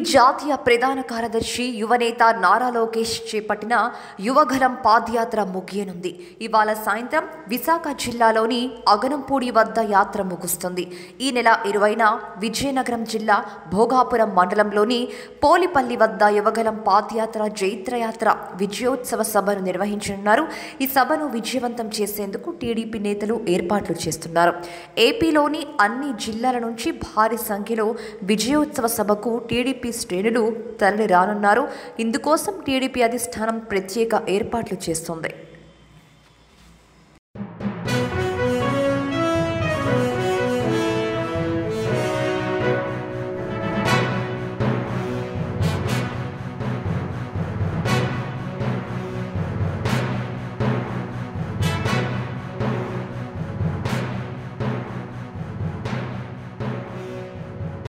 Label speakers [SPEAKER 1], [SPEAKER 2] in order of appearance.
[SPEAKER 1] జాతీయ ప్రధాన కార్యదర్శి యువనేత నారా లోకేష్ చేపట్టిన యువగలం పాదయాత్ర ముగియనుంది ఇవాళ సాయంత్రం విశాఖ జిల్లాలోని అగనంపూడి వద్ద యాత్ర ముగుస్తుంది ఈ నెల ఇరవైన విజయనగరం జిల్లా భోగాపురం మండలంలోని పోలిపల్లి వద్ద యువగలం పాదయాత్ర జైత్రయాత్ర విజయోత్సవ సభను నిర్వహించనున్నారు ఈ సభను విజయవంతం చేసేందుకు టీడీపీ నేతలు ఏర్పాట్లు చేస్తున్నారు ఏపీలోని అన్ని జిల్లాల నుంచి భారీ సంఖ్యలో విజయోత్సవ సభకు టీడీపీ శ్రేణులు తరలి రానున్నారు ఇందుకోసం టీడీపీ అధిష్టానం ప్రత్యేక ఏర్పాట్లు చేస్తుంది